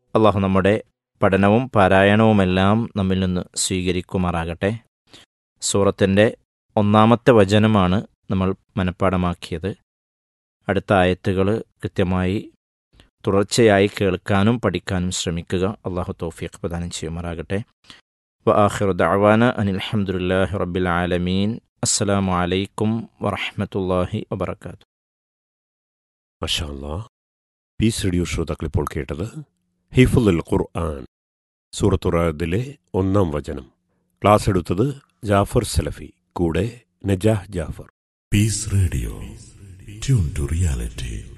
അള്ളാഹു നമ്മുടെ പഠനവും പാരായണവുമെല്ലാം നമ്മിൽ നിന്ന് സ്വീകരിക്കുമാറാകട്ടെ സൂറത്തിൻ്റെ ഒന്നാമത്തെ വചനമാണ് നമ്മൾ മനഃപ്പാടമാക്കിയത് അടുത്ത ആയത്തുകൾ കൃത്യമായി തുടർച്ചയായി കേൾക്കാനും പഠിക്കാനും ശ്രമിക്കുക അള്ളാഹു തൗഫീഖ് പ്രദാനം ചെയ്യുമാറാകട്ടെ വ ആഖിറു ദഅവാന അനിൽ ഹംദുലില്ലാഹി റബ്ബിൽ ആലമീൻ അസ്സലാമു അലൈക്കും വറഹ്മത്തുള്ളാഹി വബറകാതുഹു മഷാല്ലാ പീസ് റേഡിയോ ശ്രോതാക്കൾ ഇപ്പോൾ കേട്ടത് ഹിഫുൽ ഖുർആൻ സൂറത്തുറാദിലെ ഒന്നാം വചനം ക്ലാസ് എടുത്തത് ജാഫർ സലഫി കൂടെ Najah Jafar Peace Radio. Tune to reality.